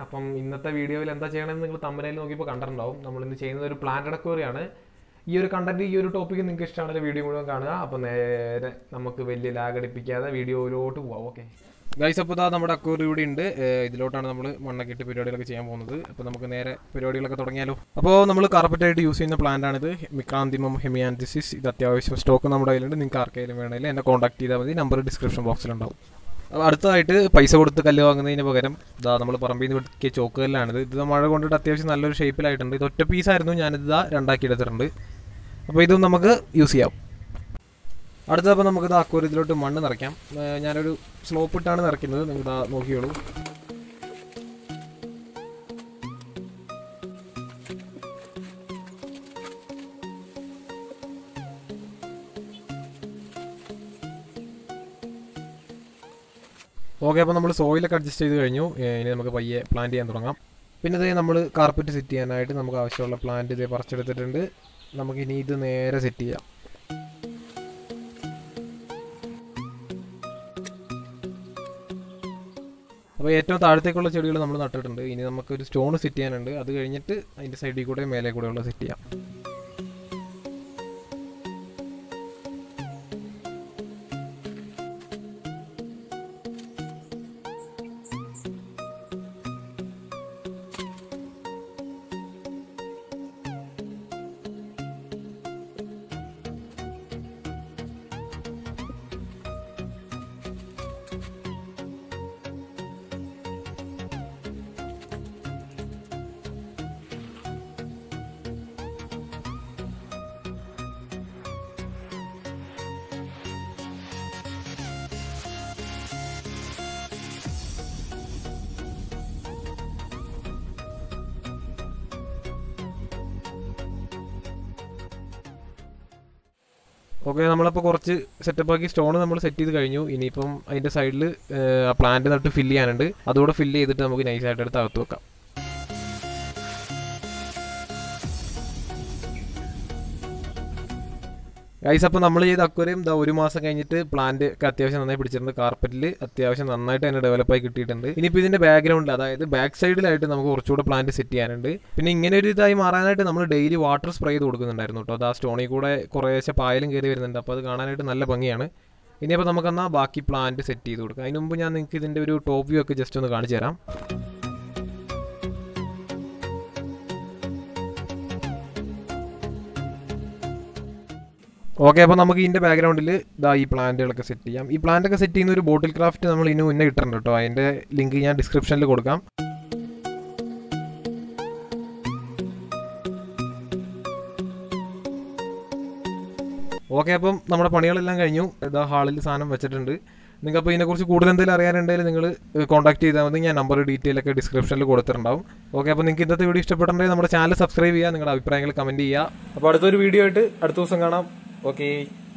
അപ്പം ഇന്നത്തെ വീഡിയോയിൽ എന്താ ചെയ്യണമെന്ന് നിങ്ങൾ തമ്മനയിൽ നോക്കിയപ്പോൾ കണ്ടിട്ടുണ്ടാവും നമ്മൾ ഇന്ന് ചെയ്യുന്നത് ഒരു പ്ലാന്റ് അടക്കോറിയാണ് ഈ ഒരു കണ്ടന്റ് ഈ ഒരു ടോപ്പിക്ക് നിങ്ങൾക്ക് ഇഷ്ടമാണെങ്കിൽ വീഡിയോ മുഴുവൻ കാണുക അപ്പം നേരെ നമുക്ക് വലിയ ലാഗ് അടിപ്പിക്കാതെ വീഡിയോയിലോട്ട് പോവാം ഓക്കെ ഗൈസ് അപ്പോൾ ഇതാ നമ്മുടെ അക്കൂർ ഇവിടെ ഉണ്ട് ഏഹ് ഇതിലോട്ടാണ് നമ്മൾ മണ്ണൊക്കെ ഇട്ട് പരിപാടികളൊക്കെ ചെയ്യാൻ പോകുന്നത് അപ്പോൾ നമുക്ക് നേരെ പരിപാടികളൊക്കെ തുടങ്ങിയാലോ അപ്പോൾ നമ്മൾ കാർപ്പറ്റായിട്ട് യൂസ് ചെയ്യുന്ന പ്ലാന്റ് ആണിത് മിക്രാന്തിമം ഹെമിയാൻതിസിസ് ഇത് അത്യാവശ്യം സ്റ്റോക്ക് നമ്മുടെ കയ്യിലുണ്ട് നിങ്ങൾക്ക് ആർക്കെങ്കിലും വേണമെങ്കിൽ എന്നെ കോൺടാക്ട് ചെയ്താൽ മതി നമ്പർ ഡിസ്ക്രിപ്ഷൻ ബോക്സിലുണ്ടാവും അപ്പോൾ അടുത്തതായിട്ട് പൈസ കൊടുത്ത് കല്ല് വാങ്ങുന്നതിന് പകരം ഇതാ നമ്മൾ പറമ്പിൽ നിന്ന് വെട്ടിയ ചോക്ക് കല്ലാണിത് ഇത് മഴ കൊണ്ടിട്ട് അത്യാവശ്യം നല്ലൊരു ഷേപ്പിലായിട്ടുണ്ട് ഇത് ഒറ്റ പീസായിരുന്നു ഞാനിത് ഇതാ രണ്ടാക്കി എടുത്തിട്ടുണ്ട് അപ്പോൾ ഇതും നമുക്ക് യൂസ് ചെയ്യാം അടുത്തപ്പോൾ നമുക്ക് ഇത് അക്വറിയത്തിലോട്ട് മണ്ണ് നിറയ്ക്കാം ഏർ ഞാനൊരു സ്ലോപ്പ് ഇട്ടാണ് നിറയ്ക്കുന്നത് നിങ്ങൾക്ക് ഇതാ നോക്കിയോളൂ ഓക്കെ അപ്പോൾ നമ്മൾ സോയിലൊക്കെ അഡ്ജസ്റ്റ് ചെയ്ത് കഴിഞ്ഞു ഏർ ഇനി നമുക്ക് പയ്യെ പ്ലാന്റ് ചെയ്യാൻ തുടങ്ങാം പിന്നെ ഇതേ നമ്മൾ കാർപ്പറ്റ് സെറ്റ് ചെയ്യാനായിട്ട് നമുക്ക് ആവശ്യമുള്ള പ്ലാന്റ് ഇതേ പറിച്ചെടുത്തിട്ടുണ്ട് നമുക്ക് ഇനി ഇത് നേരെ സെറ്റ് ചെയ്യാം അപ്പോൾ ഏറ്റവും താഴത്തേക്കുള്ള ചെടികൾ നമ്മൾ നട്ടിട്ടുണ്ട് ഇനി നമുക്ക് ഒരു സ്റ്റോൺ സെറ്റ് ചെയ്യാനുണ്ട് അത് കഴിഞ്ഞിട്ട് അതിൻ്റെ സൈഡിൽ കൂടെ മേലെ കൂടെ ഉള്ള സെറ്റ് ചെയ്യാം ഓക്കെ നമ്മളപ്പോൾ കുറച്ച് സെറ്റപ്പ് ആക്കി സ്റ്റോൺ നമ്മൾ സെറ്റ് ചെയ്ത് കഴിഞ്ഞു ഇനിയിപ്പം അതിൻ്റെ സൈഡിൽ ആ പ്ലാന്റ് നട്ട് ഫില്ല് ചെയ്യാനുണ്ട് അതുകൂടെ ഫില്ല് ചെയ്തിട്ട് നമുക്ക് നൈസായിട്ട് എടുത്ത് അകത്ത് വെക്കാം ഗൈസ് അപ്പോൾ നമ്മൾ ചെയ്ത അക്വറിയം ഇതാ ഒരു മാസം കഴിഞ്ഞിട്ട് പ്ലാന്റ് ഒക്കെ അത്യാവശ്യം നന്നായി പിടിച്ചിട്ടുണ്ട് കാർപ്പറ്റിൽ അത്യാവശ്യം നന്നായിട്ട് തന്നെ ഡെവലപ്പായി കിട്ടിയിട്ടുണ്ട് ഇനിയിപ്പോൾ ഇതിൻ്റെ ബാക്ക്ഗ്രൗണ്ടിൽ അതായത് ബാക്ക് സൈഡിലായിട്ട് നമുക്ക് കുറച്ചുകൂടെ പ്ലാന്റ് സെറ്റ് ചെയ്യാനുണ്ട് പിന്നെ ഇങ്ങനെ ഒരു ഇതായി മാറാനായിട്ട് നമ്മൾ ഡെയിലി വാട്ടർ സ്പ്രേ ചെയ്ത് കൊടുക്കുന്നുണ്ടായിരുന്നു കേട്ടോ അത് ആ സ്റ്റോണിൽ കൂടെ കുറേശ്ശെ പായലും കയറി വരുന്നുണ്ട് അപ്പോൾ അത് കാണാനായിട്ട് നല്ല ഭംഗിയാണ് ഇനിയപ്പോൾ നമുക്കെന്നാൽ ബാക്കി പ്ലാന്റ് സെറ്റ് ചെയ്ത് കൊടുക്കാം അതിന് മുമ്പ് ഞാൻ നിങ്ങൾക്ക് ഇതിൻ്റെ ഒരു ടോപ്പ് വ്യൂ ഒക്കെ ജസ്റ്റ് ഒന്ന് കാണിച്ചു തരാം ഓക്കെ അപ്പോൾ നമുക്ക് ഇതിൻ്റെ ബാക്ക്ഗ്രൗണ്ടിൽ ഇതാ ഈ പ്ലാന്റുകളൊക്കെ സെറ്റ് ചെയ്യാം ഈ പ്ലാന്റ് ഒക്കെ സെറ്റ് ചെയ്യുന്ന ഒരു ബോട്ടിൽ ക്രാഫ്റ്റ് നമ്മൾ ഇനി മുന്നേ ഇട്ടിട്ടുണ്ട് കേട്ടോ അതിൻ്റെ ലിങ്ക് ഞാൻ ഡിസ്ക്രിപ്ഷനിൽ കൊടുക്കാം ഓക്കെ അപ്പം നമ്മുടെ പണികളെല്ലാം കഴിഞ്ഞു ഇതാ ഹാളിൽ സാധനം വെച്ചിട്ടുണ്ട് നിങ്ങൾക്ക് അപ്പോൾ ഇതിനെക്കുറിച്ച് കൂടുതൽ എന്തെങ്കിലും അറിയാനുണ്ടെങ്കിൽ നിങ്ങൾ കോൺടാക്ട് ചെയ്താൽ മതി ഞാൻ നമ്പർ ഡീറ്റെയിൽ ഒക്കെ ഡിസ്ക്രിപ്ഷനിൽ കൊടുത്തിട്ടുണ്ടാവും ഓക്കെ അപ്പോൾ നിങ്ങൾക്ക് ഇന്നത്തെ വീഡിയോ ഇഷ്ടപ്പെട്ടിട്ടുണ്ടെങ്കിൽ നമ്മുടെ ചാനൽ സബ്സ്ക്രൈബ് ചെയ്യുക നിങ്ങളുടെ അഭിപ്രായങ്ങൾ കമൻറ്റ് ചെയ്യുക അപ്പോൾ അടുത്തൊരു വീഡിയോ ആയിട്ട് അടുത്ത ദിവസം കാണാം ഓക്കെ